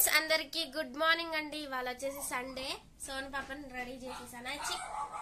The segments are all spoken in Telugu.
ఫ్రెండ్స్ అందరికి గుడ్ మార్నింగ్ అండి ఇవాళ వచ్చేసి సండే సోన్ పాపని రెడీ చేసేసాను చి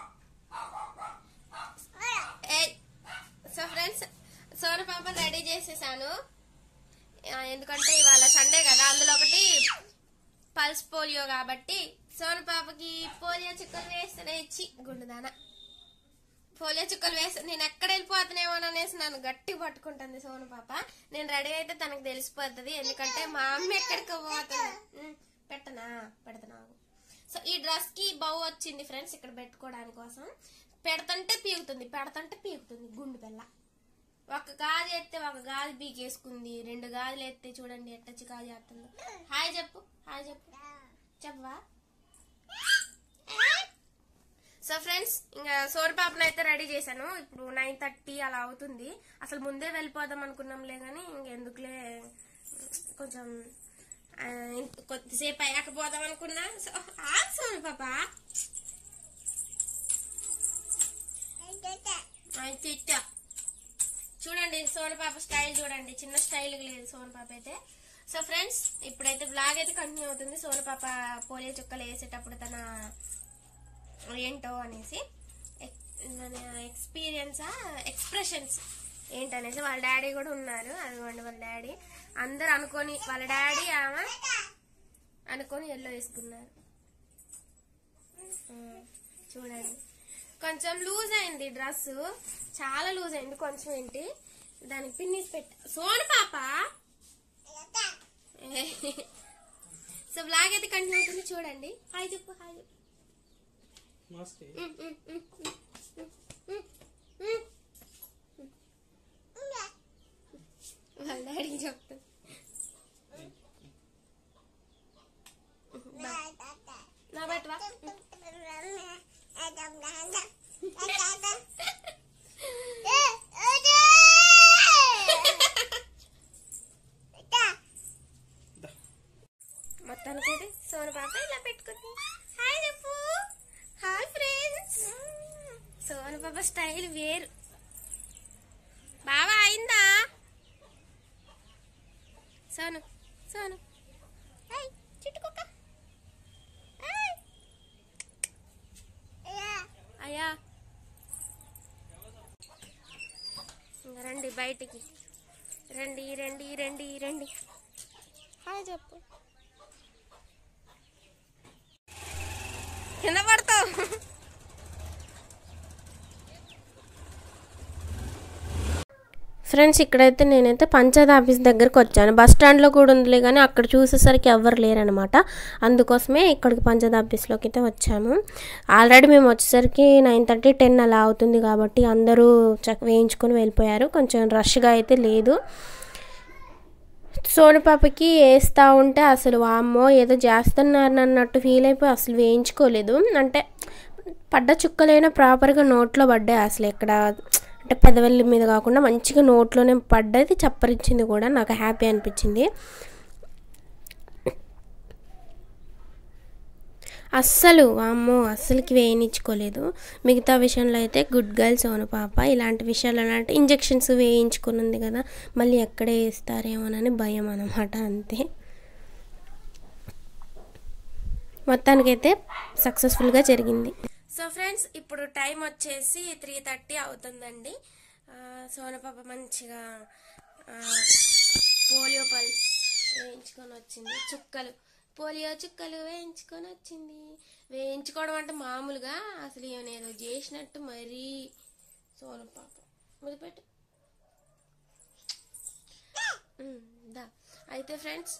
సో ఫ్రెండ్స్ సోన్ పాపని రెడీ చేసేసాను ఆ, ఎందుకంటే ఇవాళ సండే కదా అందులో ఒకటి పల్స్ పోలియో కాబట్టి సోన్ పాపకి పోలియో చుక్కలు వేస్తేనే ఇచ్చి గుండుదాన పోలియో చుక్కలు వేస్తే నేను ఎక్కడ వెళ్ళిపోతున్నామో అనేసి నన్ను గట్టి పట్టుకుంటుంది సోను పాప నేను రెడీ అయితే తనకు తెలిసిపోతుంది ఎందుకంటే మా అమ్మ ఎక్కడికి పోతుంది ఉమ్, పెట్టనా పెడతాను సో ఈ డ్రెస్ కి బౌ వచ్చింది ఫ్రెండ్స్ ఇక్కడ పెట్టుకోవడానికి కోసం పెడతంటే పీకుతుంది పెడతంటే పీకుతుంది గుండు పిల్ల ఒక గాజు ఎత్తే ఒక గాజు పీకేసుకుంది రెండు గాజులు ఎత్తే చూడండి ఎట్టచ్చి గాజు చేస్తుందో హాయ్ చెప్పు హాయ్ చెప్పు చెప్పవా సో ఫ్రెండ్స్ ఇంకా సోర్ పాపను అయితే రెడీ చేశాను ఇప్పుడు నైన్ థర్టీ అలా అవుతుంది అసలు ముందే వెళ్ళిపోదాం అనుకున్నాంలే కానీ ఇంకెందుకులే కొంచెం ఆ, ఇంక కొద్దిసేపు అయ్యాక పోదాం అనుకున్నా సో ఆగు సోను పాప అయితే ఇట్టా. చూడండి సోను పాప స్టైల్ చూడండి చిన్న స్టైల్ లేదు సోను పాప అయితే సో ఫ్రెండ్స్ ఇప్పుడైతే బ్లాగ్ అయితే కంటిన్యూ అవుతుంది సోను పాప పోలియో చుక్కలు వేసేటప్పుడు తన ఏంటో అనేసి ఎక్స్పీరియన్స్ ఎక్స్ప్రెషన్స్ ఏంటనేసి వాళ్ళ డాడీ కూడా ఉన్నారు అదిగోండి వాళ్ళ డాడీ అందరు అనుకొని వాళ్ళ డాడీ ఆమె అనుకొని ఎల్లో వేసుకున్నారు ఆ, చూడండి కొంచెం లూజ్ అయింది డ్రెస్ చాలా లూజ్ అయింది కొంచెం ఏంటి దానికి పిన్నిస్ పెట్ట సోను పాప సో బ్లాగ్ అయితే కంటిన్యూ అవుతుంది చూడండి హాయ్ చెప్పు హాయ్ చెప్పు మాస్క్ వాళ్ళ డాడీ చెప్తా నా బయటవా మొత్తానికి అయితే సోను పాప ఇలా పెట్టుకుంది హాయ్ చెప్పు హాయ్ ఫ్రెండ్స్ సోను పాప స్టైల్ వేరు బావా అయిందా సోను సోను హాయ్ చిట్టుకుక్క హాయ్. అయ్యా ఇంక రండి బయటికి రండి రండి రండి రండి హాయ్ చెప్పు కింద పడతావు ఫ్రెండ్స్ ఇక్కడైతే నేనైతే పంచాయత్ ఆఫీస్ దగ్గరకు వచ్చాను బస్ స్టాండ్లో కూడా ఉందిలే కానీ అక్కడ చూసేసరికి ఎవ్వరు లేరనమాట అందుకోసమే ఇక్కడికి పంచాయత్ ఆఫీస్లోకి అయితే వచ్చాము ఆల్రెడీ మేము వచ్చేసరికి నైన్ థర్టీ టెన్ అలా అవుతుంది కాబట్టి అందరూ చక్క వేయించుకొని వెళ్ళిపోయారు కొంచెం రష్గా అయితే లేదు సోను పాపకి వేస్తూ ఉంటే అసలు వామ్మో ఏదో చేస్తున్నారు అన్నట్టు ఫీల్ అయిపోయి అసలు వేయించుకోలేదు అంటే పడ్డ చుక్కలైనా ప్రాపర్గా నోట్లో పడ్డాయి అసలు ఇక్కడ అంటే పెదవెల్లి మీద కాకుండా మంచిగా నోట్లోనే పడ్డది చప్పరించింది కూడా నాకు హ్యాపీ అనిపించింది అస్సలు అమ్మో అస్సలకి వేయించుకోలేదు మిగతా విషయంలో అయితే గుడ్ గర్ల్ సోను పాప ఇలాంటి విషయాలు అంటే ఇంజెక్షన్స్ వేయించుకున్నది కదా మళ్ళీ ఎక్కడ వేస్తారేమోనని భయం అనమాట అంతే మొత్తానికైతే సక్సెస్ఫుల్గా జరిగింది సో ఫ్రెండ్స్ ఇప్పుడు టైం వచ్చేసి త్రీ థర్టీ అవుతుందండి ఆ, సోనపాప మంచిగా ఆ, పోలియో పల్స్ వేయించుకొని వచ్చింది చుక్కలు పోలియో చుక్కలు వేయించుకొని వచ్చింది వేయించుకోవడం అంటే మామూలుగా అసలు ఈమె ఏదో చేసినట్టు మరీ సోనపాప ముదిపెట్టు ఉమ్, దా అయితే ఫ్రెండ్స్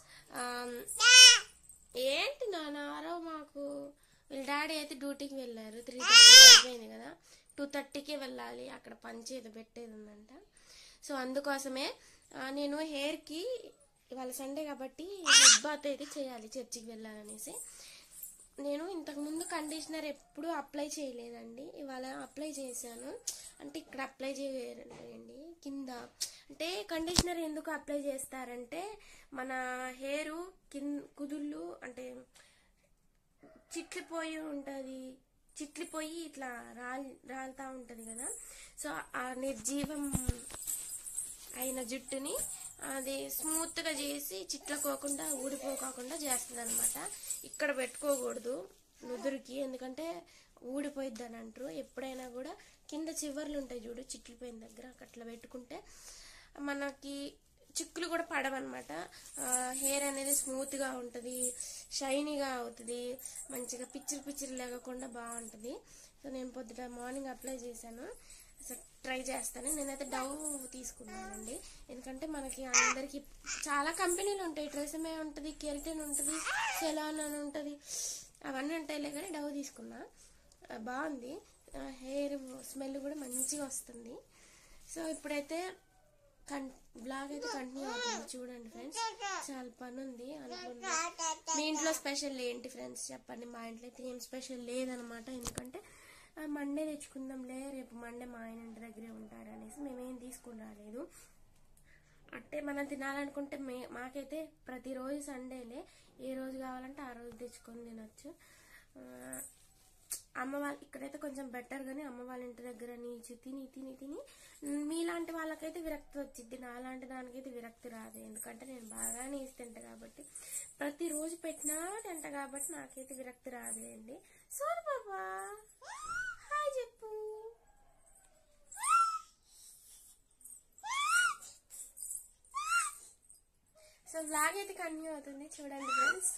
ఏంటి నానారో మాకు వీళ్ళ డాడీ అయితే డ్యూటీకి వెళ్ళారు త్రీ థర్టీ అయిపోయింది కదా టూ థర్టీకే వెళ్ళాలి అక్కడ పంచి ఏదో పెట్టేది ఉందంట సో అందుకోసమే ఆ, నేను హెయిర్కి ఇవాళ సండే కాబట్టి హెడ్ బాత్ అయితే చేయాలి చర్చికి వెళ్ళాలనేసి నేను ఇంతకుముందు కండిషనర్ ఎప్పుడు అప్లై చేయలేదండి ఇవాళ అప్లై చేశాను అంటే ఇక్కడ అప్లై చేయాలండి కింద అంటే కండిషనర్ ఎందుకు అప్లై చేస్తారంటే మన హెయిర్ కింద కుదుళ్ళు అంటే చిట్లిపోయి ఉంటుంది చిట్లిపోయి ఇట్లా రాల్ రాలుతా ఉంటుంది కదా సో ఆ నిర్జీవం అయిన జుట్టుని అది స్మూత్గా చేసి చిట్లకోకుండా ఊడిపోకోకుండా చేస్తుంది అనమాట ఇక్కడ పెట్టుకోకూడదు నుదురుకి ఎందుకంటే ఊడిపోయిద్ది అని అంటారు ఎప్పుడైనా కూడా కింద చివర్లు ఉంటాయి చూడు చిట్లిపోయిన దగ్గర అట్లా పెట్టుకుంటే మనకి చిక్కులు కూడా పడవన్నమాట హెయిర్ అనేది స్మూత్గా ఉంటుంది షైనీగా అవుతుంది మంచిగా పిచ్చిరి పిచ్చిరి లేకుండా బాగుంటుంది సో నేను పొద్దుట మార్నింగ్ అప్లై చేశాను సో ట్రై చేస్తాను నేనైతే డవ్ తీసుకున్నానండి ఎందుకంటే మనకి అందరికి చాలా కంపెనీలు ఉంటాయి ట్రెసమే ఉంటుంది కెల్టెన్ ఉంటుంది సెలాన్ అని ఉంటుంది అవన్నీ ఉంటాయిలే కానీ డవ్ తీసుకున్నా ఆ, బాగుంది హెయిర్ స్మెల్ కూడా మంచిగా వస్తుంది సో ఇప్పుడైతే కన్ బ్లాగ్ అయితే కంటిన్యూ అవుతుంది చూడండి ఫ్రెండ్స్ చాలా పని ఉంది అనుకున్నా మీ ఇంట్లో స్పెషల్ ఏంటి ఫ్రెండ్స్ చెప్పండి మా ఇంట్లో అయితే ఏం స్పెషల్ లేదనమాట ఎందుకంటే ఆ, మండే తెచ్చుకుందాంలే రేపు మండే మా ఆయన ఇంటి దగ్గరే ఉంటారు అనేసి మేమేం తీసుకుని రాలేదు అంటే మనం తినాలనుకుంటే మే మాకైతే ప్రతిరోజు సండేలే ఏ రోజు కావాలంటే ఆ రోజు తెచ్చుకొని తినొచ్చు ఆ, అమ్మ వాళ్ళ ఇక్కడైతే కొంచెం బెటర్ కానీ అమ్మ వాళ్ళ ఇంటి దగ్గర నీచి తిని తిని తిని మీలాంటి వాళ్ళకైతే విరక్తి వచ్చింది నాలాంటి దానికైతే విరక్తి రాదు ఎందుకంటే నేను బాగా నీసి తింటా కాబట్టి ప్రతిరోజు పెట్టినా తింటా కాబట్టి నాకైతే విరక్తి రాదులేండి సోను బాబా హాయ్ చెప్పు సో వ్లాగ్ అయితే కంటిన్యూ అవుతుంది చూడండి ఫ్రెండ్స్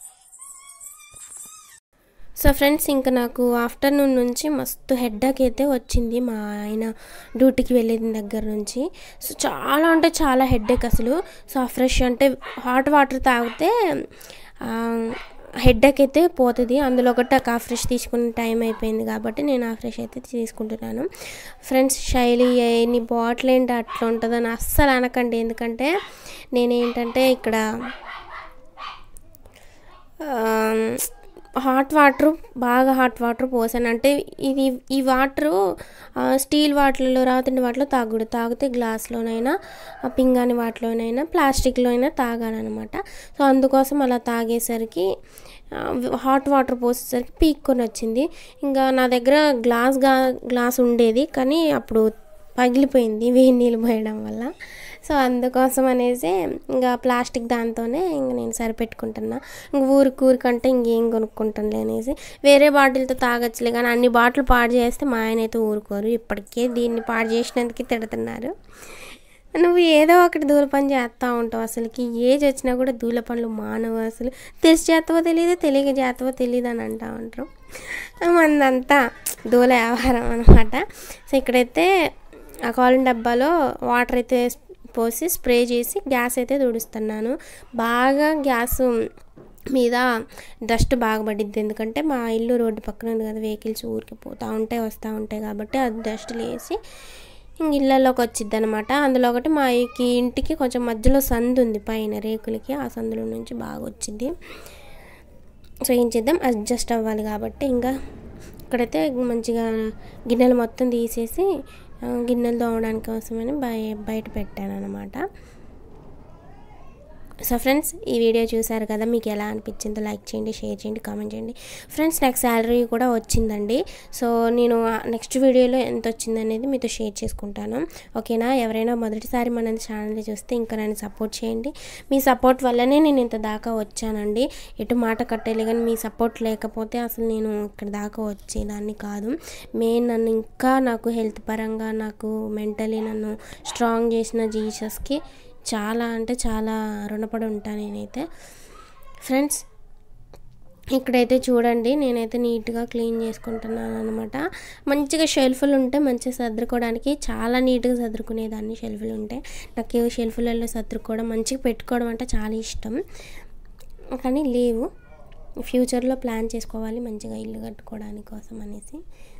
సో ఫ్రెండ్స్ ఇంకా నాకు ఆఫ్టర్నూన్ నుంచి మస్తు హెడ్డేక్ అయితే వచ్చింది మా ఆయన డ్యూటీకి వెళ్ళిన దగ్గర నుంచి సో చాలా అంటే చాలా హెడ్డేక్ అసలు సో ఫ్రెష్ అంటే హాట్ వాటర్ తాగితే హెడ్డేక్ అయితే పోతుంది అందులో ఒకటి ఆ ఫ్రెష్ తీసుకునే టైం అయిపోయింది కాబట్టి నేను ఆ ఫ్రెష్ అయితే తీసుకుంటున్నాను ఫ్రెండ్స్ శైలి నీ బాటిల్ ఏంటి అట్లా ఉంటుందని అస్సలు అనకండి ఎందుకంటే నేనేంటంటే ఇక్కడ హాట్ వాటర్ బాగా హాట్ వాటర్ పోసాను అంటే ఇది ఈ వాటరు స్టీల్ వాటర్లో రాతండి వాటిలో తాగకూడదు తాగితే గ్లాస్లోనైనా ఆ పింగాని వాటిలోనైనా ప్లాస్టిక్లో అయినా తాగాలన్నమాట సో అందుకోసం అలా తాగేసరికి హాట్ వాటర్ పోసేసరికి పీక్కొని వచ్చింది ఇంకా నా దగ్గర గ్లాస్ గా గ్లాస్ ఉండేది కానీ అప్పుడు పగిలిపోయింది వేడి నీళ్ళు పోయడం వల్ల సో అందుకోసం అనేసి ఇంకా ప్లాస్టిక్ దాంతోనే ఇంక నేను సరిపెట్టుకుంటున్నా ఇంక ఊరికి ఊరికంటే ఇంకేం కొనుక్కుంటానులే అనేసి వేరే బాటిల్తో తాగొచ్చులే కానీ అన్ని బాటిల్ పాడు చేస్తే మా ఆయన అయితే ఊరుకోరు ఇప్పటికే దీన్ని పాడు చేసినందుకు తిడుతున్నారు నువ్వు ఏదో ఒకటి దూల పని చేస్తూ ఉంటావు అసలుకి ఏజ్ వచ్చినా కూడా దూల పనులు మానవు అసలు తెలిసి చేస్తావో తెలియదు తెలియక చేస్తావో తెలియదు అని అంటూ ఉంటారు మందంతా దూల వ్యవహారం అనమాట సో ఇక్కడైతే ఆ కాలిన్ డబ్బాలో వాటర్ అయితే పోసి స్ప్రే చేసి గ్యాస్ అయితే తుడుస్తున్నాను బాగా గ్యాస్ మీద డస్ట్ బాగా పడిద్ది ఎందుకంటే మా ఇల్లు రోడ్డు పక్కన ఉంది కదా వెహికల్స్ ఊరికి పోతూ ఉంటాయి వస్తూ ఉంటాయి కాబట్టి అది డస్ట్ లేసి ఇంక ఇళ్ళలోకి వచ్చిద్ది అనమాట అందులో ఒకటి మా ఈ ఇంటికి కొంచెం మధ్యలో సందు ఉంది పైన రేకులకి ఆ సందులో నుంచి బాగా వచ్చింది సో ఏం చేద్దాం అడ్జస్ట్ అవ్వాలి కాబట్టి ఇంకా ఇక్కడైతే మంచిగా గిన్నెలు మొత్తం తీసేసి ఆ, గిన్నెలు తోమడానికి కోసమని బయ బయట పెట్టాను అనమాట సో ఫ్రెండ్స్ ఈ వీడియో చూసారు కదా మీకు ఎలా అనిపించిందో లైక్ చేయండి షేర్ చేయండి కామెంట్ చేయండి ఫ్రెండ్స్ నాకు శాలరీ కూడా వచ్చిందండి సో నేను నెక్స్ట్ వీడియోలో ఎంత వచ్చింది అనేది మీతో షేర్ చేసుకుంటాను ఓకేనా ఎవరైనా మొదటిసారి మన ఛానల్ చూస్తే ఇంకా నన్ను సపోర్ట్ చేయండి మీ సపోర్ట్ వల్లనే నేను ఇంత దాకా వచ్చానండి ఎటు మాట కట్టేలే కానీ మీ సపోర్ట్ లేకపోతే అసలు నేను ఇక్కడ దాకా వచ్చేదాన్ని కాదు మెయిన్ నన్ను ఇంకా నాకు హెల్త్ పరంగా నాకు మెంటలీ నన్ను స్ట్రాంగ్ చేసిన జీసస్కి చాలా అంటే చాలా రుణపడి ఉంటాను నేనైతే ఫ్రెండ్స్ ఇక్కడైతే చూడండి నేనైతే నీట్గా క్లీన్ చేసుకుంటున్నాను అనమాట మంచిగా షెల్ఫ్లు ఉంటే మంచిగా సర్దుకోవడానికి చాలా నీట్గా సర్దుకునేదాన్ని షెల్ఫ్లు ఉంటే నాకు షెల్ఫ్లలో సర్దుకోవడం మంచిగా పెట్టుకోవడం అంటే చాలా ఇష్టం కానీ లేవు ఫ్యూచర్లో ప్లాన్ చేసుకోవాలి మంచిగా ఇల్లు కట్టుకోవడానికి కోసం అనేసి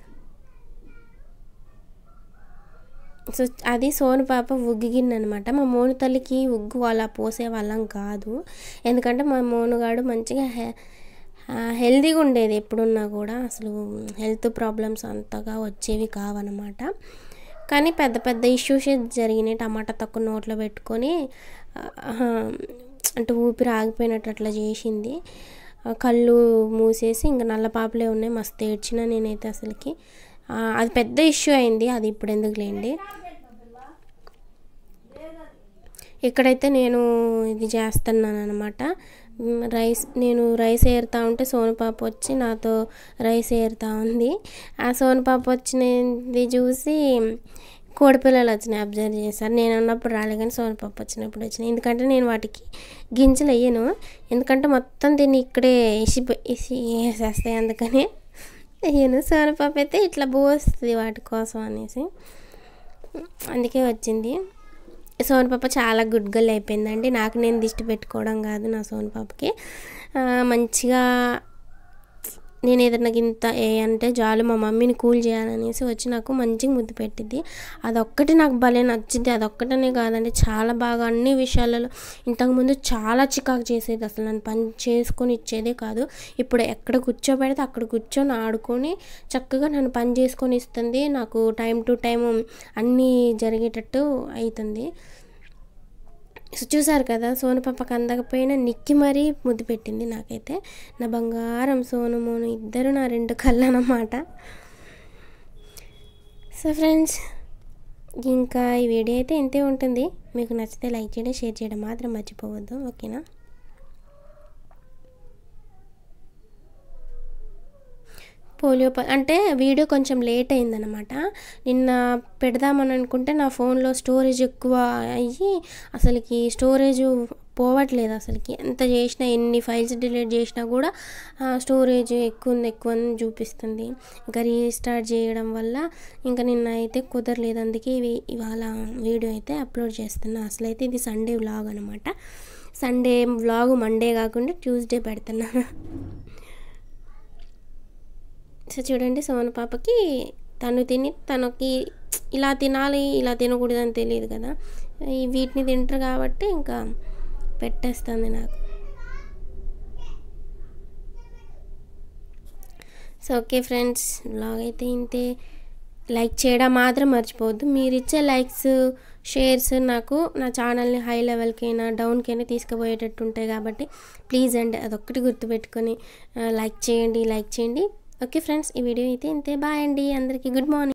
సో అది సోను పాప ఉగ్గు గిన్నె అనమాట మా మోను తల్లికి ఉగ్గు అలా పోసే వాళ్ళం కాదు ఎందుకంటే మా మోనుగాడు మంచిగా హె హెల్తీగా ఉండేది ఎప్పుడున్నా కూడా అసలు హెల్త్ ప్రాబ్లమ్స్ అంతగా వచ్చేవి కావన్నమాట కానీ పెద్ద పెద్ద ఇష్యూస్ జరిగినాయి టమాటా తక్కువ నోట్లో పెట్టుకొని ఆహా, అంటే ఊపిరి ఆగిపోయినట్టు అట్లా చేసింది ఆ కళ్ళు మూసేసి ఇంకా నల్ల పాపలే ఉన్నాయి మస్తు ఏడ్చిన నేనైతే అసలుకి ఆ, అది పెద్ద ఇష్యూ అయింది అది ఇప్పుడు ఎందుకు లేండి ఇక్కడైతే నేను ఇది చేస్తున్నాను అనమాట రైస్ నేను రైస్ ఏరుతా ఉంటే సోనపాప వచ్చి నాతో రైస్ ఏరుతా ఉంది ఆ సోనపాప వచ్చినది చూసి కోడిపిల్లలు వచ్చినాయి అబ్జర్వ్ చేశారు నేను ఉన్నప్పుడు రాలే కానీ సోనపాప వచ్చినప్పుడు వచ్చినాయి ఎందుకంటే నేను వాటికి గింజలు వేయను ఎందుకంటే మొత్తం దీన్ని ఇక్కడే ఇసి ఇసి వేసేస్తాయి అందుకని వేయను సోనపాప అయితే ఇట్లా పోస్తుంది వాటి కోసం అనేసి అందుకే వచ్చింది సోన్ పాప చాలా గుడ్ గర్ల్ అయిపోయిందండి నాకు నేను దిష్టి పెట్టుకోవడం కాదు నా సోన్ పాపకి ఆ, మంచిగా నేను ఏదైనా ఇంత ఏ అంటే చాలు మా మమ్మీని కూల్ చేయాలనేసి వచ్చి నాకు మంచిగా ముద్దు పెట్టింది అదొక్కటి నాకు భలే నచ్చింది అదొక్కటనే కాదండి చాలా బాగా అన్ని విషయాలలో ఇంతకుముందు చాలా చికాకు చేసేది అసలు నన్ను పని చేసుకొని ఇచ్చేదే కాదు ఇప్పుడు ఎక్కడ కూర్చోబెడితే అక్కడ కూర్చొని ఆడుకొని చక్కగా నన్ను పని చేసుకొని ఇస్తుంది నాకు టైం టు టైం అన్నీ జరిగేటట్టు అవుతుంది సో చూసారు కదా సోను పాపకు అందకపోయినా నిక్కి మరీ ముద్దు పెట్టింది నాకైతే నా బంగారం సోను మోను ఇద్దరు నా రెండు కళ్ళు అన్నమాట సో ఫ్రెండ్స్ ఇంకా ఈ వీడియో అయితే ఇంతే ఉంటుంది మీకు నచ్చితే లైక్ చేయడం షేర్ చేయడం మాత్రం మర్చిపోవద్దు ఓకేనా పోలియో ప- అంటే వీడియో కొంచెం లేట్ అయిందనమాట నిన్న పెడదామని అనుకుంటే నా ఫోన్లో స్టోరేజ్ ఎక్కువ అయ్యి అసలుకి స్టోరేజ్ పోవట్లేదు అసలుకి ఎంత చేసినా ఎన్ని ఫైల్స్ డిలీట్ చేసినా కూడా ఆ, స్టోరేజ్ ఎక్కువ ఉంది ఎక్కువ అని చూపిస్తుంది ఇంకా రీస్టార్ట్ చేయడం వల్ల ఇంకా నిన్న అయితే కుదరలేదు అందుకే ఇవి ఇవాళ వీడియో అయితే అప్లోడ్ చేస్తున్నా అసలు అయితే ఇది సండే వ్లాగ్ అనమాట సండే వ్లాగ్ మండే కాకుండా ట్యూస్డే పెడుతున్నాను సో చూడండి సోన పాపకి తను తిని తనకి ఇలా తినాలి ఇలా తినకూడదని తెలియదు కదా ఈ వీటిని తింటారు కాబట్టి ఇంకా పెట్టేస్తుంది నాకు సో ఓకే ఫ్రెండ్స్ బ్లాగ్ అయితే ఇంతే లైక్ చేయడం మాత్రం మర్చిపోవద్దు మీరు ఇచ్చే లైక్స్ షేర్స్ నాకు నా ఛానల్ని హై లెవెల్కైనా డౌన్కైనా తీసుకుపోయేటట్టు ఉంటాయి కాబట్టి ప్లీజ్ అండి అదొక్కటి గుర్తుపెట్టుకొని లైక్ చేయండి లైక్ చేయండి ఓకే ఫ్రెండ్స్ ఈ వీడియో అయితే ఇంతే బాయ్ అండి అందరికీ గుడ్ మార్నింగ్